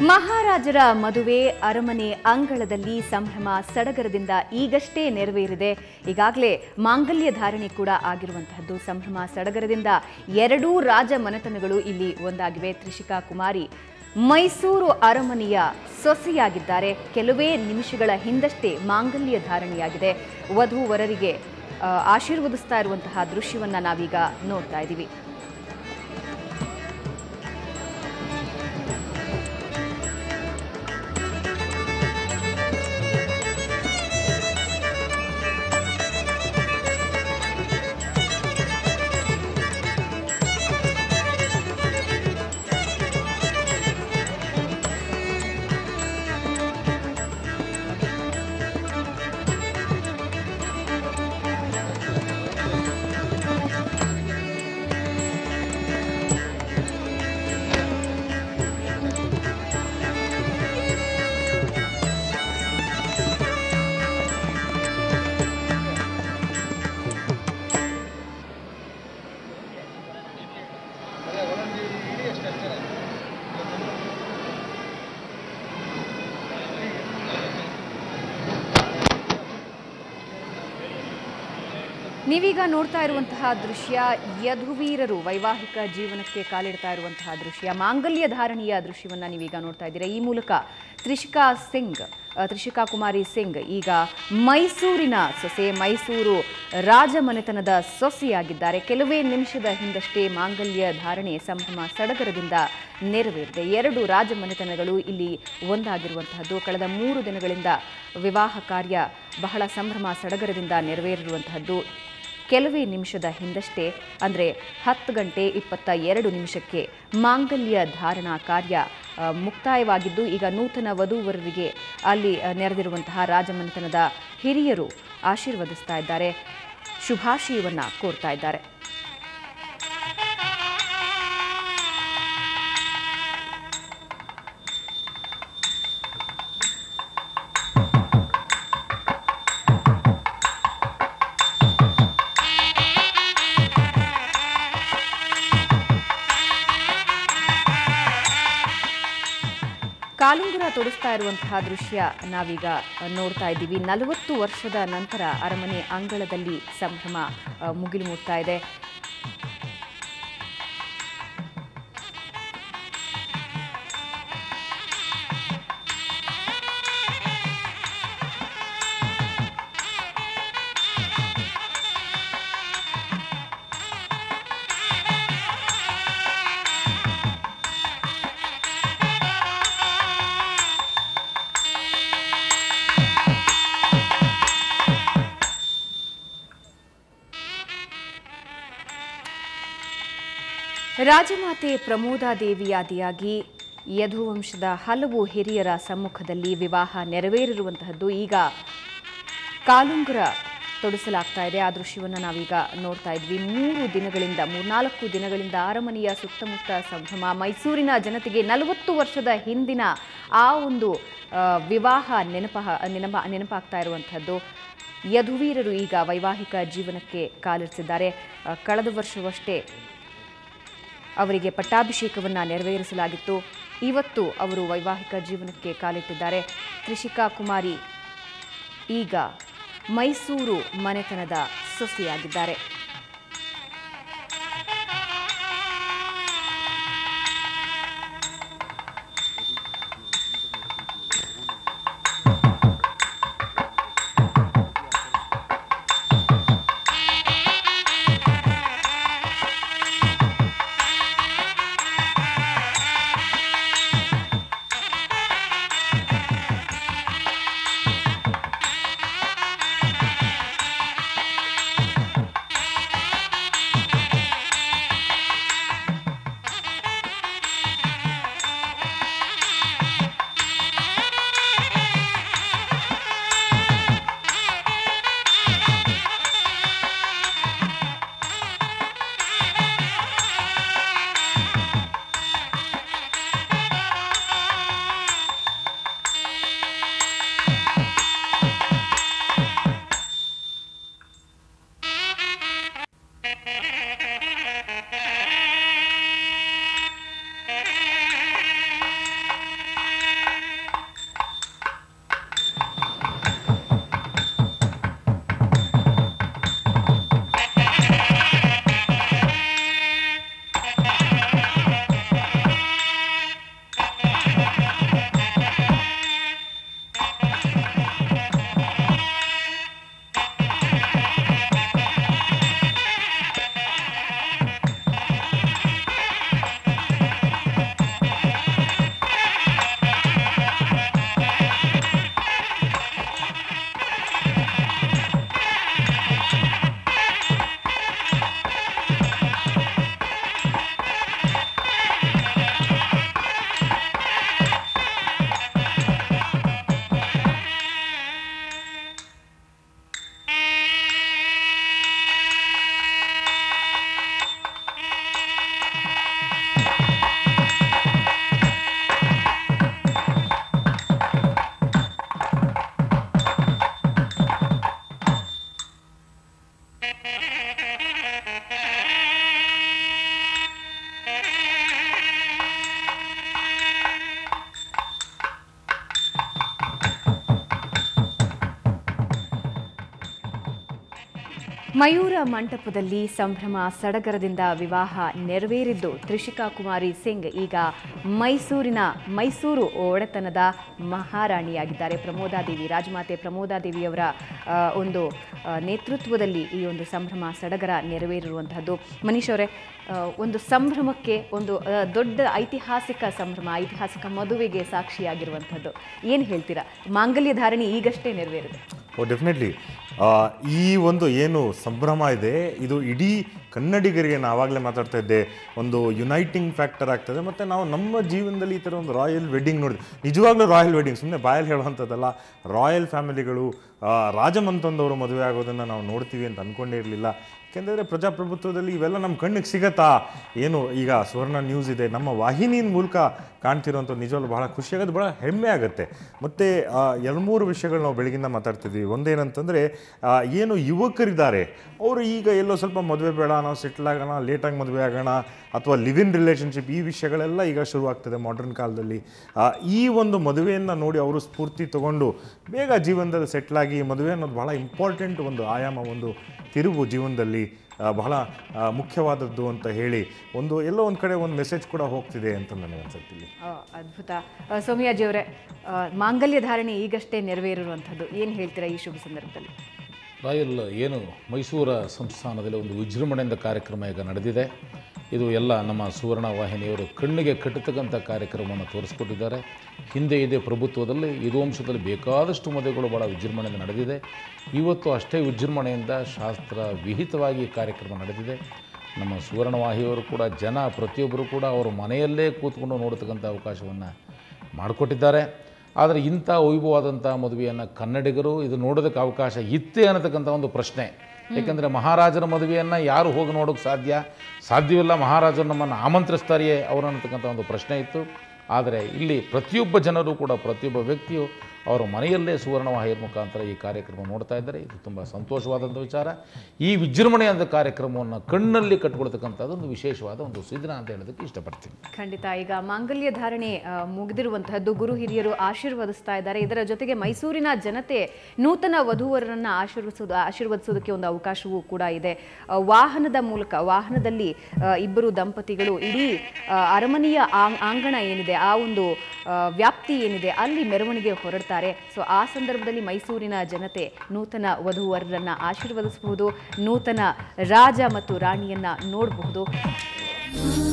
ಮಹಾರಾಜರ ಮದುವೆ ಅರಮನೆ ಅಂಗಳದಲ್ಲಿ ಸಂಭ್ರಮ ಸಡಗರದಿಂದ ಈಗಷ್ಟೇ ನೆರವೇರಿದೆ ಈಗಾಗಲೇ ಮಾಂಗಲ್ಯ ಧಾರಣೆ ಕೂಡ ಆಗಿರುವಂತಹದ್ದು ಸಂಭ್ರಮ ಸಡಗರದಿಂದ ಎರಡೂ ರಾಜ ಮನೆತನಗಳು ಇಲ್ಲಿ ಒಂದಾಗಿವೆ ತ್ರಿಷಿಕಾ ಕುಮಾರಿ ಮೈಸೂರು ಅರಮನೆಯ ಸೊಸೆಯಾಗಿದ್ದಾರೆ ಕೆಲವೇ ನಿಮಿಷಗಳ ಹಿಂದಷ್ಟೇ ಮಾಂಗಲ್ಯ ಧಾರಣೆಯಾಗಿದೆ ವಧು ವರರಿಗೆ ಆ, ಆಶೀರ್ವದಿಸ್ತಾ ಇರುವಂತಹ ದೃಶ್ಯವನ್ನ ನಾವೀಗ ನೋಡ್ತಾ ಇದ್ದೀವಿ ನೀವೀಗ ನೋಡ್ತಾ ಇರುವಂತಹ ದೃಶ್ಯ ಯಧುವೀರರು ವೈವಾಹಿಕ ಜೀವನಕ್ಕೆ ಕಾಲಿಡ್ತಾ ಇರುವಂತಹ ದೃಶ್ಯ ಮಾಂಗಲ್ಯ ಧಾರಣೆಯ ದೃಶ್ಯವನ್ನ ನೀವೀಗ ನೋಡ್ತಾ ಇದ್ದೀರಾ ಈ ಮೂಲಕ ತ್ರಿಷಿಕಾ ಸಿಂಗ್ ಅ, ತ್ರಿಷಿಕಾ ಕುಮಾರಿ ಸಿಂಗ್ ಈಗ ಮೈಸೂರಿನ ಸೊಸೆ ಮೈಸೂರು ರಾಜಮನೆತನದ ಸೊಸೆಯಾಗಿದ್ದಾರೆ ಕೆಲವೇ ನಿಮಿಷದ ಹಿಂದಷ್ಟೇ ಮಾಂಗಲ್ಯ ಧಾರಣೆ ಸಂಭ್ರಮ ಸಡಗರದಿಂದ ನೆರವೇರಿದೆ ಎರಡು ರಾಜಮನೆತನಗಳು ಇಲ್ಲಿ ಒಂದಾಗಿರುವಂತಹದ್ದು ಕಳೆದ ಮೂರು ದಿನಗಳಿಂದ ವಿವಾಹ ಕಾರ್ಯ ಬಹಳ ಸಂಭ್ರಮ ಸಡಗರದಿಂದ ನೆರವೇರಿರುವಂತಹದ್ದು ಕೆಲವೇ ನಿಮಿಷದ ಹಿಂದಷ್ಟೇ ಅಂದರೆ ಹತ್ತು ಗಂಟೆ ಇಪ್ಪತ್ತ ಎರಡು ನಿಮಿಷಕ್ಕೆ ಮಾಂಗಲ್ಯ ಧಾರಣಾ ಕಾರ್ಯ ಆ, ಮುಕ್ತಾಯವಾಗಿದ್ದು ಈಗ ನೂತನ ವಧೂವರರಿಗೆ ಅಲ್ಲಿ ಆ, ನೆರೆದಿರುವಂತಹ ರಾಜಮನೆತನದ ಹಿರಿಯರು ಆಶೀರ್ವದಿಸ್ತಾ ಇದ್ದಾರೆ ಶುಭಾಶಯವನ್ನ ಕೋರ್ತಾ ಇದ್ದಾರೆ ಕಾಲುಂಗುರ ತೊಡಿಸ್ತಾ ಇರುವಂತಹ ದೃಶ್ಯ ನಾವೀಗ ನೋಡ್ತಾ ಇದ್ದೀವಿ ನಲವತ್ತು ವರ್ಷದ ನಂತರ ಅರಮನೆ ಅಂಗಳದಲ್ಲಿ ಸಂಭ್ರಮ ಆ, ಮುಗಿಲು ಮುಟ್ತಾ ಇದೆ ರಾಜಮಾತೆ ಪ್ರಮೋದಾದೇವಿಯಾದಿಯಾಗಿ ಯದುವಂಶದ ಹಲವು ಹಿರಿಯರ ಸಮ್ಮುಖದಲ್ಲಿ ವಿವಾಹ ನೆರವೇರಿರುವಂತಹದ್ದು ಈಗ ಕಾಲುಂಗುರ ತೊಡಿಸಲಾಗ್ತಾ ಇದೆ ಆ ದೃಶ್ಯವನ್ನು ನಾವೀಗ ನೋಡ್ತಾ ಇದ್ವಿ ಮೂರು ದಿನಗಳಿಂದ ಮೂರ್ನಾಲ್ಕು ದಿನಗಳಿಂದ ಅರಮನೆಯ ಸುತ್ತಮುತ್ತ ಸಂಭ್ರಮ ಮೈಸೂರಿನ ಜನತೆಗೆ ನಲವತ್ತು ವರ್ಷದ ಹಿಂದಿನ ಆ ಒಂದು ಆ, ವಿವಾಹ ನೆನಪ ನೆನಪ ನೆನಪಾಗ್ತಾ ಇರುವಂಥದ್ದು ಯದುವೀರರು ಈಗ ವೈವಾಹಿಕ ಜೀವನಕ್ಕೆ ಕಾಲಿರಿಸಿದ್ದಾರೆ ಆ, ಕಳೆದ ವರ್ಷವಷ್ಟೇ ಅವರಿಗೆ ಪಟ್ಟಾಭಿಷೇಕವನ್ನು ನೆರವೇರಿಸಲಾಗಿತ್ತು ಇವತ್ತು ಅವರು ವೈವಾಹಿಕ ಜೀವನಕ್ಕೆ ಕಾಲಿಟ್ಟಿದ್ದಾರೆ ತ್ರಿಷಿಕಾ ಕುಮಾರಿ ಈಗ ಮೈಸೂರು ಮನೆತನದ ಸೊಸೆಯಾಗಿದ್ದಾರೆ ಮಯೂರ ಮಂಟಪದಲ್ಲಿ ಸಂಭ್ರಮ ಸಡಗರದಿಂದ ವಿವಾಹ ನೆರವೇರಿದ್ದು ತ್ರಿಷಿಕಾ ಕುಮಾರಿ ಸಿಂಗ್ ಈಗ ಮೈಸೂರಿನ ಮೈಸೂರು ಒಡೆತನದ ಮಹಾರಾಣಿಯಾಗಿದ್ದಾರೆ ಪ್ರಮೋದಾದೇವಿ ರಾಜಮಾತೆ ಪ್ರಮೋದಾದೇವಿಯವರ ಆ, ಒಂದು ಆ, ನೇತೃತ್ವದಲ್ಲಿ ಈ ಒಂದು ಸಂಭ್ರಮ ಸಡಗರ ನೆರವೇರಿರುವಂತಹದ್ದು ಮನೀಶ್ ಅವರೇ ಆ, ಒಂದು ಸಂಭ್ರಮಕ್ಕೆ ಒಂದು ಆ, ದೊಡ್ಡ ಐತಿಹಾಸಿಕ ಸಂಭ್ರಮ ಐತಿಹಾಸಿಕ ಮದುವೆಗೆ ಸಾಕ್ಷಿಯಾಗಿರುವಂಥದ್ದು ಏನು ಹೇಳ್ತೀರಾ ಮಾಂಗಲ್ಯ ಧಾರಣೆ ಈಗಷ್ಟೇ ನೆರವೇರಿದೆ ಓ ಡೆಫಿನೆಟ್ಲಿ ಈ ಒಂದು ಏನು ಸಂಭ್ರಮ ಇದೆ ಇದು ಇಡೀ ಕನ್ನಡಿಗರಿಗೆ ನಾನು ಆವಾಗಲೇ ಮಾತಾಡ್ತಾ ಇದ್ದೆ ಒಂದು ಯುನೈಟಿಂಗ್ ಫ್ಯಾಕ್ಟರ್ ಆಗ್ತದೆ ಮತ್ತು ನಾವು ನಮ್ಮ ಜೀವನದಲ್ಲಿ ಈ ಥರ ಒಂದು ರಾಯಲ್ ವೆಡ್ಡಿಂಗ್ ನೋಡಿದ್ವಿ ನಿಜವಾಗ್ಲೂ ರಾಯಲ್ ವೆಡ್ಡಿಂಗ್ ಸುಮ್ಮನೆ ಬಾಯಲ್ಲಿ ಹೇಳುವಂಥದ್ದಲ್ಲ ರಾಯಲ್ ಫ್ಯಾಮಿಲಿಗಳು ಆ, ರಾಜಮಂತಂದವರು ಮದುವೆ ಆಗೋದನ್ನು ನಾವು ನೋಡ್ತೀವಿ ಅಂತ ಅಂದ್ಕೊಂಡೇ ಇರಲಿಲ್ಲ ಯಾಕೆಂದರೆ ಪ್ರಜಾಪ್ರಭುತ್ವದಲ್ಲಿ ಇವೆಲ್ಲ ನಮ್ಮ ಕಣ್ಣಿಗೆ ಸಿಗತ್ತಾ ಏನು ಈಗ ಸುವರ್ಣ ನ್ಯೂಸ್ ಇದೆ ನಮ್ಮ ವಾಹಿನಿಯ ಮೂಲಕ ಕಾಣ್ತಿರೋಂಥ ನಿಜವಾಗ್ಲೂ ಬಹಳ ಖುಷಿಯಾಗೋದು ಭಾಳ ಹೆಮ್ಮೆ ಆಗುತ್ತೆ ಮತ್ತು ಎರಡು ಮೂರು ವಿಷಯಗಳು ನಾವು ಬೆಳಗಿಂದ ಮಾತಾಡ್ತಿದ್ವಿ ಒಂದೇನಂತಂದರೆ ಏನು ಯುವಕರಿದ್ದಾರೆ ಅವರು ಈಗ ಎಲ್ಲೋ ಸ್ವಲ್ಪ ಮದುವೆ ಬೇಡ ನಾವು ಸೆಟ್ಲ್ ಆಗೋಣ ಲೇಟಾಗಿ ಮದುವೆ ಆಗೋಣ ಅಥವಾ ಲಿವ್ ಇನ್ ರಿಲೇಷನ್ಶಿಪ್ ಈ ವಿಷಯಗಳೆಲ್ಲ ಈಗ ಶುರುವಾಗ್ತದೆ ಮಾಡರ್ನ್ ಕಾಲದಲ್ಲಿ ಆ, ಈ ಒಂದು ಮದುವೆಯನ್ನು ನೋಡಿ ಅವರು ಸ್ಫೂರ್ತಿ ತಗೊಂಡು ಬೇಗ ಜೀವನದಲ್ಲಿ ಸೆಟ್ಲ್ ಆಗಿ ಮದುವೆ ಅನ್ನೋದು ಬಹಳ ಇಂಪಾರ್ಟೆಂಟ್ ಒಂದು ಆಯಾಮ ಒಂದು ತಿರುವು ಜೀವನದಲ್ಲಿ ಆ, ಬಹಳ ಆ, ಮುಖ್ಯವಾದದ್ದು ಅಂತ ಹೇಳಿ ಒಂದು ಎಲ್ಲೋ ಒಂದು ಕಡೆ ಒಂದು ಮೆಸೇಜ್ ಕೂಡ ಹೋಗ್ತಿದೆ ಅಂತ ನನಗೆ ಅನ್ಸುತ್ತೆ ಇಲ್ಲಿ ಆ, ಅದ್ಭುತ ಆ, ಸೌಮ್ಯಾಜಿ ಅವರೇ ಆ, ಮಾಂಗಲ್ಯ ಧಾರಣೆ ಈಗಷ್ಟೇ ನೆರವೇರಿರುವಂಥದ್ದು ಏನು ಹೇಳ್ತೀರಾ ಈ ಶುಭ ಸಂದರ್ಭದಲ್ಲಿ ರಾಯಲ್ ಏನು ಮೈಸೂರ ಸಂಸ್ಥಾನದಲ್ಲಿ ಒಂದು ವಿಜೃಂಭಣೆಯಿಂದ ಕಾರ್ಯಕ್ರಮ ಈಗ ನಡೆದಿದೆ ಇದು ಎಲ್ಲ ನಮ್ಮ ಸುವರ್ಣ ವಾಹಿನಿಯವರು ಕಣ್ಣಿಗೆ ಕಟ್ಟತಕ್ಕಂಥ ಕಾರ್ಯಕ್ರಮವನ್ನು ತೋರಿಸ್ಕೊಟ್ಟಿದ್ದಾರೆ ಹಿಂದೆ ಇದೆ ಪ್ರಭುತ್ವದಲ್ಲಿ ಇದು ವಂಶದಲ್ಲಿ ಬೇಕಾದಷ್ಟು ಮದುವೆಗಳು ಭಾಳ ವಿಜೃಂಭಣೆಯಿಂದ ನಡೆದಿದೆ ಇವತ್ತು ಅಷ್ಟೇ ವಿಜೃಂಭಣೆಯಿಂದ ಶಾಸ್ತ್ರ ವಿಹಿತವಾಗಿ ಈ ಕಾರ್ಯಕ್ರಮ ನಡೆದಿದೆ ನಮ್ಮ ಸುವರ್ಣವಾಹಿಯವರು ಕೂಡ ಜನ ಪ್ರತಿಯೊಬ್ಬರು ಕೂಡ ಅವರು ಮನೆಯಲ್ಲೇ ಕೂತ್ಕೊಂಡು ನೋಡ್ತಕ್ಕಂಥ ಅವಕಾಶವನ್ನು ಮಾಡಿಕೊಟ್ಟಿದ್ದಾರೆ ಆದರೆ ಇಂಥ ವೈಭವವಾದಂಥ ಮದುವೆಯನ್ನು ಕನ್ನಡಿಗರು ಇದು ನೋಡೋದಕ್ಕೆ ಅವಕಾಶ ಇತ್ತೇ ಅನ್ನತಕ್ಕಂಥ ಒಂದು ಪ್ರಶ್ನೆ ಏಕೆಂದರೆ ಮಹಾರಾಜರ ಮದುವೆಯನ್ನು ಯಾರು ಹೋಗಿ ನೋಡೋಕ್ಕೆ ಸಾಧ್ಯ ಸಾಧ್ಯವಿಲ್ಲ ಮಹಾರಾಜರು ನಮ್ಮನ್ನು ಆಮಂತ್ರಿಸ್ತಾರೆಯೇ ಅವರು ಅನ್ನತಕ್ಕಂಥ ಒಂದು ಪ್ರಶ್ನೆ ಇತ್ತು ಆದರೆ ಇಲ್ಲಿ ಪ್ರತಿಯೊಬ್ಬ ಜನರು ಕೂಡ ಪ್ರತಿಯೊಬ್ಬ ವ್ಯಕ್ತಿಯು ಅವರ ಮನೆಯಲ್ಲೇ ಸುವರ್ಣವಾಹಿಯ ಮುಖಾಂತರ ಈ ಕಾರ್ಯಕ್ರಮ ನೋಡ್ತಾ ಇದ್ದಾರೆ ಇದು ತುಂಬ ಸಂತೋಷವಾದಂಥ ವಿಚಾರ ಈ ವಿಜೃಂಭಣೆಯಾದ ಕಾರ್ಯಕ್ರಮವನ್ನು ಕಣ್ಣಲ್ಲಿ ಕಟ್ಕೊಳ್ತಕ್ಕಂಥದ್ದು ಒಂದು ವಿಶೇಷವಾದ ಒಂದು ಸುದಿನ ಅಂತ ಹೇಳೋದಕ್ಕೆ ಇಷ್ಟಪಡ್ತೀನಿ ಖಂಡಿತ ಈಗ ಮಾಂಗಲ್ಯ ಧಾರಣೆ ಆ, ಮುಗಿದಿರುವಂತಹದ್ದು ಗುರು ಹಿರಿಯರು ಆಶೀರ್ವದಿಸ್ತಾ ಇದ್ದಾರೆ ಇದರ ಜೊತೆಗೆ ಮೈಸೂರಿನ ಜನತೆ ನೂತನ ವಧುವರರನ್ನ ಆಶೀರ್ವದಿಸೋದು ಆಶೀರ್ವದಿಸೋದಕ್ಕೆ ಒಂದು ಅವಕಾಶವೂ ಕೂಡ ಇದೆ ಆ, ವಾಹನದ ಮೂಲಕ ವಾಹನದಲ್ಲಿ ಆ, ಇಬ್ಬರು ದಂಪತಿಗಳು ಇಡೀ ಆ, ಅರಮನೆಯ ಆಂ- ಆಂಗಣ ಏನಿದೆ ಆ ಒಂದು ಆ, ವ್ಯಾಪ್ತಿ ಏನಿದೆ ಅಲ್ಲಿ ಮೆರವಣಿಗೆ ಹೊರಡ್ತಾರೆ ಸೊ ಆ ಸಂದರ್ಭದಲ್ಲಿ ಮೈಸೂರಿನ ಜನತೆ ನೂತನ ವಧುವರರನ್ನ ಆಶೀರ್ವದಿಸಬಹುದು ನೂತನ ರಾಜ ಮತ್ತು ರಾಣಿಯನ್ನ ನೋಡಬಹುದು